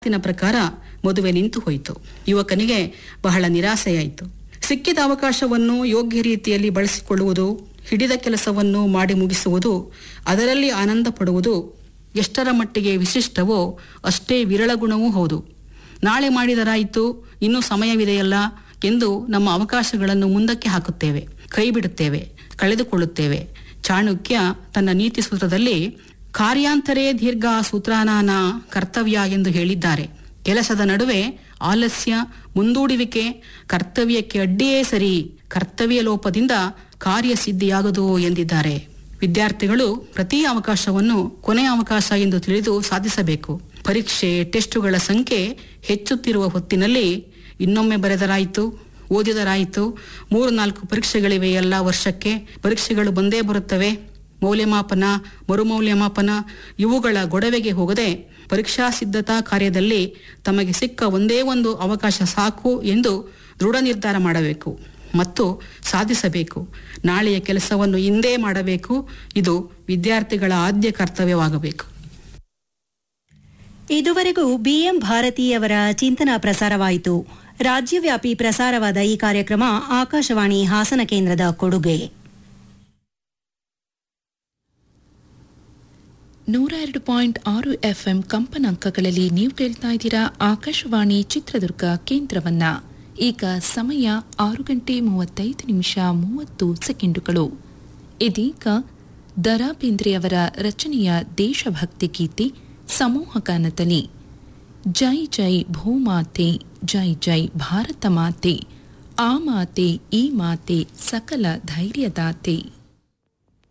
ಮಾತಿನ ಪ್ರಕಾರ ಮದುವೆ ನಿಂತು ಹೋಯಿತು ಯುವಕನಿಗೆ ಬಹಳ ನಿರಾಸೆಯಾಯಿತು ಸಿಕ್ಕಿದ ಅವಕಾಶವನ್ನು ಯೋಗ್ಯ ರೀತಿಯಲ್ಲಿ ಬಳಸಿಕೊಳ್ಳುವುದು ಹಿಡಿದ ಕೆಲಸವನ್ನು ಮಾಡಿ ಮುಗಿಸುವುದು ಅದರಲ್ಲಿ ಆನಂದ ಪಡುವುದು ಎಷ್ಟರ ಮಟ್ಟಿಗೆ ವಿಶಿಷ್ಟವೋ ಅಷ್ಟೇ ವಿರಳ ಗುಣವೂ ಹೌದು ನಾಳೆ ಮಾಡಿದರಾಯಿತು ಇನ್ನೂ ಸಮಯವಿದೆಯಲ್ಲ ಎಂದು ನಮ್ಮ ಅವಕಾಶಗಳನ್ನು ಮುಂದಕ್ಕೆ ಹಾಕುತ್ತೇವೆ ಕೈ ಬಿಡುತ್ತೇವೆ ಕಳೆದುಕೊಳ್ಳುತ್ತೇವೆ ಚಾಣಕ್ಯ ತನ್ನ ನೀತಿ ಸೂತ್ರದಲ್ಲಿ ಕಾರ್ಯಾಂತರೇ ದೀರ್ಘ ಸೂತ್ರಾನಾನ ಕರ್ತವ್ಯ ಎಂದು ಹೇಳಿದ್ದಾರೆ ಕೆಲಸದ ನಡುವೆ ಆಲಸ್ಯ ಮುಂದೂಡುವಿಕೆ ಕರ್ತವ್ಯಕ್ಕೆ ಅಡ್ಡಿಯೇ ಸರಿ ಕರ್ತವ್ಯ ಲೋಪದಿಂದ ಕಾರ್ಯಸಿದ್ಧಿಯಾಗದು ಎಂದಿದ್ದಾರೆ ವಿದ್ಯಾರ್ಥಿಗಳು ಪ್ರತಿ ಅವಕಾಶವನ್ನು ಕೊನೆಯ ಅವಕಾಶ ಎಂದು ತಿಳಿದು ಸಾಧಿಸಬೇಕು ಪರೀಕ್ಷೆ ಟೆಸ್ಟುಗಳ ಸಂಖ್ಯೆ ಹೆಚ್ಚುತ್ತಿರುವ ಹೊತ್ತಿನಲ್ಲಿ ಇನ್ನೊಮ್ಮೆ ಬರೆದರಾಯಿತು ಓದಿದರಾಯಿತು ಮೂರು ನಾಲ್ಕು ಪರೀಕ್ಷೆಗಳಿವೆ ಎಲ್ಲ ವರ್ಷಕ್ಕೆ ಪರೀಕ್ಷೆಗಳು ಬಂದೇ ಬರುತ್ತವೆ ಮೌಲ್ಯಮಾಪನ ಮರುಮೌಲ್ಯಮಾಪನ ಇವುಗಳ ಗೊಡವೆಗೆ ಹೋಗದೆ ಪರೀಕ್ಷಾ ಸಿದ್ಧತಾ ಕಾರ್ಯದಲ್ಲಿ ತಮಗೆ ಸಿಕ್ಕ ಒಂದೇ ಒಂದು ಅವಕಾಶ ಸಾಕು ಎಂದು ದೃಢ ನಿರ್ಧಾರ ಮಾಡಬೇಕು ಮತ್ತು ಸಾಧಿಸಬೇಕು ನಾಳೆಯ ಕೆಲಸವನ್ನು ಇಂದೇ ಮಾಡಬೇಕು ಇದು ವಿದ್ಯಾರ್ಥಿಗಳ ಆದ್ಯ ಕರ್ತವ್ಯವಾಗಬೇಕು ಇದುವರೆಗೂ ಬಿಎಂ ಭಾರತಿಯವರ ಚಿಂತನ ಪ್ರಸಾರವಾಯಿತು ರಾಜ್ಯವ್ಯಾಪಿ ಪ್ರಸಾರವಾದ ಈ ಕಾರ್ಯಕ್ರಮ ಆಕಾಶವಾಣಿ ಹಾಸನ ಕೇಂದ್ರದ ಕೊಡುಗೆ ನೂರ ಎರಡು ಪಾಯಿಂಟ್ ಆರು ಎಫ್ಎಂ ಕಂಪನಾಂಕಗಳಲ್ಲಿ ನೀವು ಕೇಳ್ತಾ ಇದ್ದೀರಾ ಆಕಾಶವಾಣಿ ಚಿತ್ರದುರ್ಗ ಕೇಂದ್ರವನ್ನ ಈಗ ಸಮಯ ಆರು ಗಂಟೆ ಮೂವತ್ತೈದು ನಿಮಿಷ ಮೂವತ್ತು ಸೆಕೆಂಡುಗಳು ಇದೀಗ ದರಾ ಬೇಂದ್ರೆಯವರ ರಚನೆಯ ದೇಶಭಕ್ತಿ ಗೀತೆ ಸಮೂಹ ಗಾನದಲ್ಲಿ ಜೈ ಜೈ ಭೂಮಾತೆ ಜೈ ಜೈ ಭಾರತ ಮಾತೆ ಆ ಮಾತೆ ಈ ಮಾತೆ ಸಕಲ ಧೈರ್ಯದಾತೆ